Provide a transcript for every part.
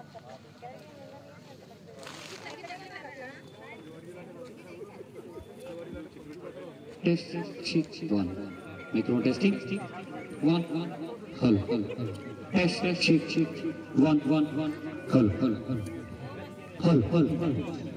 Test check one. Microphone testing. One one. Hull hull hull. Test check check. One one one. Hull hull hull. Hull hull hull.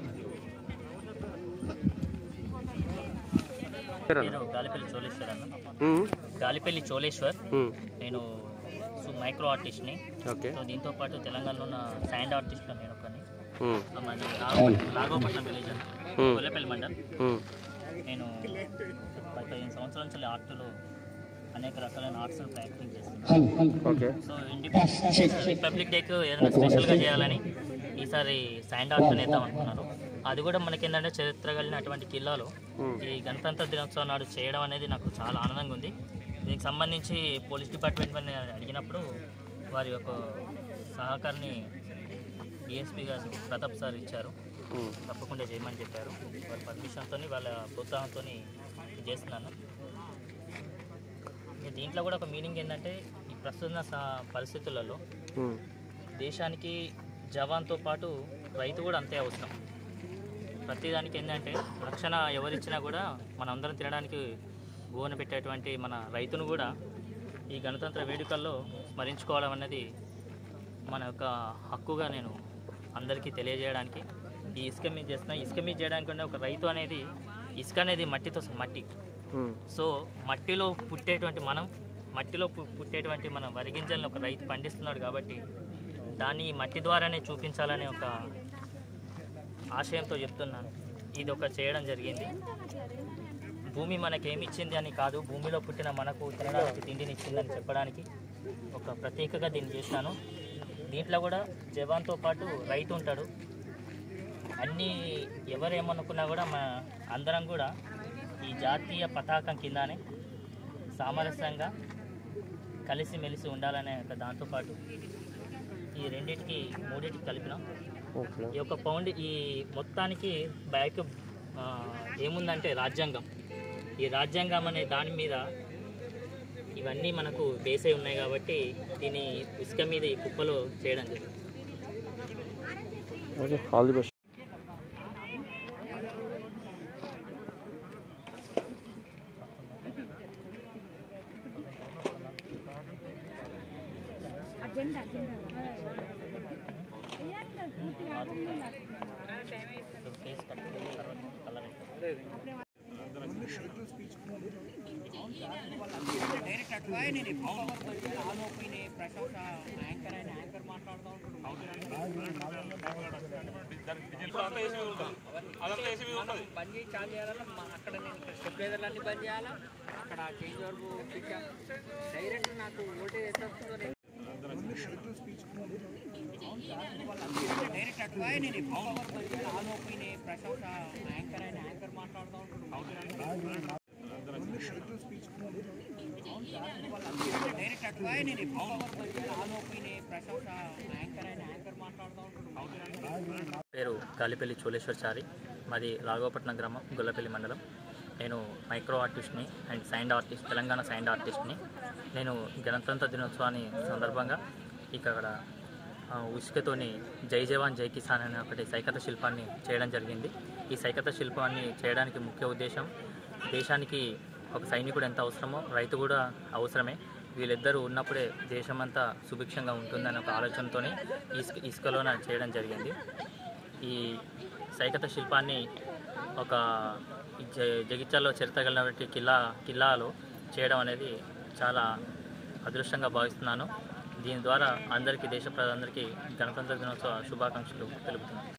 పేరు గాలిపల్లి చోళేశ్వర్ అన్న గాలిపల్లి చోళేశ్వర్ నేను సు- micro ఆర్టిస్ట్ని okay so దీంతో పాటు తెలంగాణలో ఉన్న శాండ్ ఆర్టిస్ట్లో నేను ఒకని మ్మ్. సో మాది నాగో- నాగోపట్నం విలేజ్ అన్న Hmm. గొల్లపల్లి మండల్ మ్మ్. నేను పదిహేను సంవత్సరాల నుంచి ఆర్ట్లో అనేక రకాలైన ఆర్ట్స్ ప్రాక్టీస్ చేస్తున్నాను Hull hull. Okay so independence republic డేకి ఏదైనా స్పెషల్గా చేయాలని ఈసారి శాండ్ ఆర్ట్ వేద్దాం అనుకున్నాను అది కూడా మనకి ఏంటంటే చరిత్ర కలిగినటువంటి కిల్లాలో ఈ గణతంత్ర దినోత్సవం నాడు చేయడం అనేది నాకు చాలా ఆనందంగా ఉంది దీనికి సంబంధించి పోలీస్ డిపార్ట్మెంట్ వారిని అడిగినప్పుడు వారి యొక్క సహకారాన్ని డిఎస్పీ గారు ప్రతాప్ సార్ ఇచ్చారు మ్మ్. తప్పకుండా చేయమని చెప్పారు వారి పర్మిషన్తో వాళ్ళ ప్రోత్సాహంతో చేస్తున్నాను ఇక దీంట్లో కూడా ఒక మీనింగ్ ఏంటంటే ఈ ప్రస్తుత స- పరిస్థితులలో మ్మ్. దేశానికి జవాన్తో పాటు రైతు కూడా అంతే అవసరం ప్రతిదానికి ఏంటంటే రక్షణ ఎవరిచ్చినా కూడా మన అందరం తినడానికి గోన పెట్టేటువంటి మన రైతును కూడా ఈ గణతంత్ర వేడుకల్లో స్మరించుకోవడం అనేది మన యొక్క హక్కుగా నేను అందరికీ తెలియజేయడానికి ఈ ఇసుక మీద చేస్తున్నా ఇసుక మీద చేయడానికి ఉండే ఒక రైతు అనేది ఇసుక అనేది మట్టితో స- మట్టి మ్మ్. సో మట్టిలో పుట్టేటువంటి మనం మట్టిలో పు- పుట్టేటువంటి మన వరి గింజలను ఒక రైతు పండిస్తున్నాడు కాబట్టి దాన్ని ఈ మట్టి ద్వారానే చూపించాలనే ఒక ఆశయంతో చెప్తున్నాను ఇది ఒక చేయడం జరిగింది భూమి మనకేమి ఇచ్చింది అని కాదు భూమిలో పుట్టిన మనకు తినడానికి తిండిని ఇచ్చిందని చెప్పడానికి ఒక ప్రత్యేకగా దీన్ని చేశాను దీంట్లో కూడా జవాన్తో పాటు రైతు ఉంటాడు అన్నీ ఎవరేమనుకున్నా కూడా మన అందరం కూడా ఈ జాతీయ పతాకం కిందనే సామరస్యంగా కలిసిమెలిసి ఉండాలనే ఒక దాంతోపాటు ఈ రెండింటికి మూడింటికి కలిపినాం ఓకే ఈ యొక్క పౌండ్ ఈ మొత్తానికి బ్యాక్ ఆ, ఏముందంటే రాజ్యాంగం ఈ రాజ్యాంగం అనే దాని మీద ఇవన్నీ మనకు బేస్ అయి ఉన్నాయి కాబట్టి దీన్ని ఇసుక మీద ఈ కుప్పలో చేయడం జరిగింది okay all the best face కట్టుకుని తర్వాత కలర్ వేస్తాం. బంద్ చేసి చాలు చేయాలా అక్కడ నేను స్టెబిలైజర్లు బంద్ చేయాలా అక్కడ చేంజ్ వరకు డైరెక్ట్ నాకు ఓల్టేజ్ ఎంత వస్తుందో నేను డైరెక్ట్ అట్లా నేను ఎక్కువ పవర్ బంద్ చేయాలి ఆన్ ఓపెన్ ప్రశంస యాంకర్ అయిన యాంకర్ మాట్లాడుతూ ఉంటాడు డైరెక్ట్ అట్లా నేను ఎక్కువ పవర్ బంద్ చేయాలి ఆన్ ఓపెన్ ప్రశంస యాంకర్ అయిన యాంకర్ మాట్లాడుతూ ఉంటాడు పేరు గాలిపల్లి చోళేశ్వరచారి మాది రాఘవపట్నం గ్రామం గొల్లపల్లి మండలం నేను మైక్రో ఆర్టిస్ట్ని and sand artist Telangana sand ఆర్టిస్ట్ని నేను గణతంత్ర దినోత్సవాన్ని సందర్భంగా ఇక్కడ ఆ, ఉసుకతోని జై జవాన్ జై కిసాన్ అనే ఒకటి సైకత శిల్పాన్ని చేయడం జరిగింది ఈ సైకత శిల్పాన్ని చేయడానికి ముఖ్య ఉద్దేశం దేశానికి ఒక సైనికుడు ఎంత అవసరమో రైతు కూడా అవసరమే వీళ్ళిద్దరూ ఉన్నప్పుడే దేశమంతా సుభిక్షంగా ఉంటుందనే ఒక ఆలోచనతోనే ఇసుక ఇసుకలోన చేయడం జరిగింది ఈ సైకత శిల్పాన్ని ఒక జ జగిత్యాల్లో చరిత్ర కలిగినటువంటి కిల్లా కిల్లాలో చేయడం అనేది చాలా అదృష్టంగా భావిస్తున్నాను దీని ద్వారా అందరికీ దేశ ప్రజలందరికీ గణతంత్ర దినోత్సవ శుభాకాంక్షలు తెలుపుతున్నాను